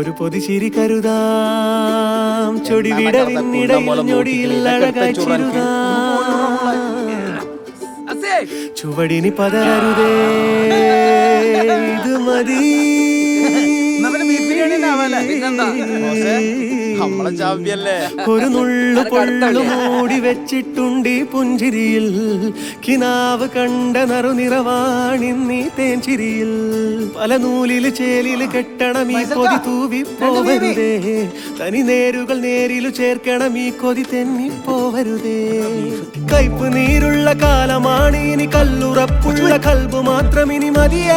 ഒരു പൊതിച്ചിരി കരുതാം ചൊടിവിട വിണ്ണിടയിൽ ഞൊടിയിൽ അഴകാച്ചിരുതാം ചുവടിനി പതരരുതേ ഇത് മതി നമ്മളെ ചാമ്പ്യല്ലേ ഒരു നുള്ളു പൊള്ളു മൂടി വെച്ചിട്ടുണ്ട് ഈ പുഞ്ചിരിയിൽ കിനാവ് കണ്ട നറുനിറവാണിന്നീ തേൻചിരിയിൽ പല നൂലില് ചേലില് കെട്ടണം ഈ കൊതി തൂവി പോവരുതേ തനി നേരുകൾ നേരിലു ചേർക്കണം ഈ കൊതി തെന്നി പോവരുതേ കയ്പ് നീരുള്ള കാലമാണ് ഇനി കല്ലുറപ്പുള്ള കൽബ് മാത്രം ഇനി മതിയേ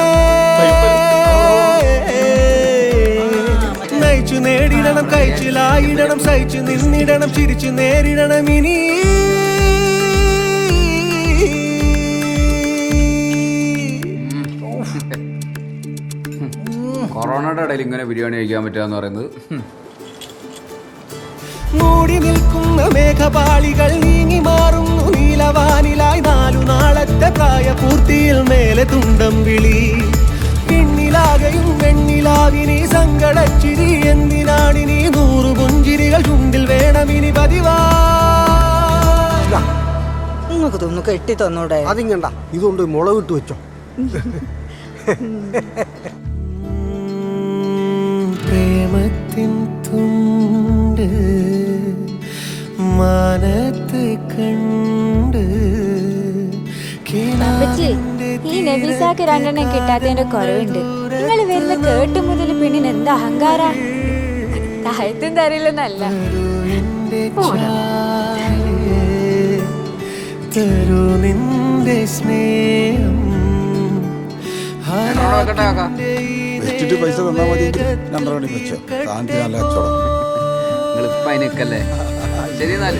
നയിച്ചു നേടിടണം കഴിച്ചിലായിടണം സഹിച്ചു നിന്നിടണം ചിരിച്ചു നേരിടണം ഇനി കൊറോണയുടെ ഇടയിൽ ഇങ്ങനെ ബിരിയാണി കഴിക്കാൻ പറ്റുക എന്ന് പറയുന്നത് ഹും. മൂടി നിൽക്കുന്ന മേഘപാളികൾ നീങ്ങി മാറുന്നു നീലവാനിലായി നാലു നാളത്തെ പ്രായപൂർത്തിയിൽ മേലെ തുണ്ടം വിളി പിന്നിലാകയും വെണ്ണിലാവിനി സങ്കടച്ചിരി എന്തിനാണിനി നൂറു പുഞ്ചിരികൾ ചുണ്ടിൽ വേണമിനി പതിവാ നിങ്ങൾക്ക് തോന്നുന്നു കെട്ടി തന്നൂടെ അതിങ്ങണ്ട ഇതുകൊണ്ട് മുളക് ഇട്ട് വെച്ചോ പ്രേമത്തിൻ തുണ്ട് മാനത്ത് കണ്ട് അപ്പച്ചി ഈ നബീസാക്ക് രണ്ടെണ്ണം കിട്ടാത്തതിന്റെ കുറവുണ്ട് നിങ്ങൾ വരുന്ന കേട്ട് മുതൽ പെണ്ണിന് എന്ത് അഹങ്കാര താഴത്തും തരില്ലെന്നല്ല തരൂ നിന്റെ സ്നേഹം എന്നോട് വെക്കട്ടെ കാക്ക വെച്ചിട്ട് പൈസ തന്നാ മതി രണ്ടര മണി വെച്ചോ സാധനത്തിന് നല്ല കച്ചവടം നിങ്ങൾ ഇപ്പം അതിന് നിൽക്കല്ലേ ശരി എന്നാല്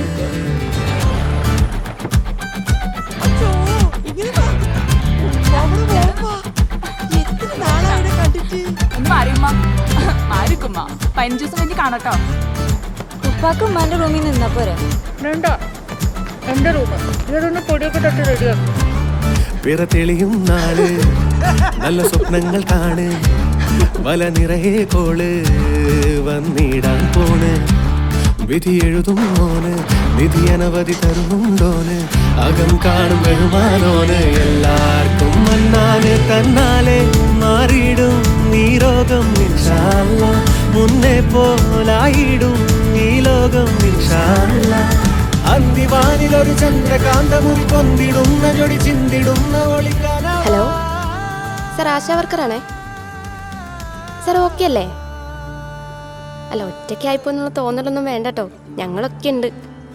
ഒന്ന് മാറിയുമ്മ മാറിക്കുമ്മ പതിനഞ്ച് ദിവസം കഴിഞ്ഞ് കാണട്ടോ ഉപ്പാക്കും ഉമ്മാന്റെ റൂമിൽ നിന്നാ പോരെ വേണ്ട എന്റെ റൂം ഇതൊന്ന് പൊടിയൊക്കെ തൊട്ട് റെഡിയാക്കും പിറ തെളിയും നാള് നല്ല സ്വപ്നങ്ങൾ കാണ് വല നിറയെ കോള് വന്നിടാൻ പോണ് വിധി എഴുതും മോന് വിധി അനവധി തരുന്നുണ്ടോന് അകം കാണും ബഹുമാനോന് എല്ലാവർക്കും മണ്ണാന് തന്നാലെ മാറിയിടും നീ രോഗം ഇൻഷാല്ല മുന്നേ പോലായിടും ഈ ലോകം ഇൻഷാല്ല അന്തിവാനിലൊരു ചന്ദ്രകാന്തമുറി കൊന്തിടുന്ന ജൊടി ചിന്തിടുന്ന ഒളിക്കാനാ ഹലോ സാർ ആശാ വർക്കറാണേ സാർ ഓക്കെ അല്ലേ അല്ല ഒറ്റയ്ക്കായിപ്പോ എന്നുള്ള തോന്നലൊന്നും വേണ്ട കേട്ടോ ഞങ്ങളൊക്കെ ഉണ്ട്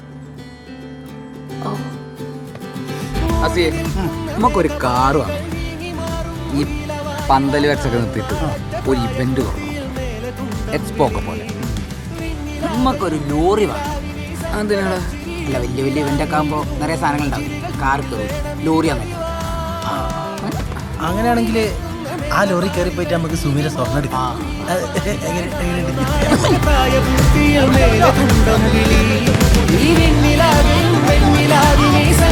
ഓ അസിയെ നമുക്കൊരു കാറ് വാങ്ങാം ഈ പന്തല് വെച്ചൊക്കെ നിർത്തിയിട്ട് ഒരു ഇവന്റ് തുടങ്ങണം എക്സ്പോ ഒക്കെ പോലെ നമുക്കൊരു ലോറി വാങ്ങാം എന്തിനാടാ അല്ല വലിയ വലിയ ഇവന്റ് ഒക്കെ ആകുമ്പോൾ നിറയെ സാധനങ്ങൾ ഉണ്ടാവും കാർ കയറും ലോറിയാണല്ലോ അങ്ങനെയാണെങ്കിൽ ആ ലോറി കയറി പോയിട്ട് നമുക്ക് സുമീര സ്വർണ്ണം എടുക്കാം അത് എങ്ങനെ എങ്ങനെയുണ്ട് പ്രായപൂർത്തിയിൽ മേലെ തുണ്ടം വിളി ഈ വെണ്ണിലാവിൽ വെണ്ണിലാവിനെ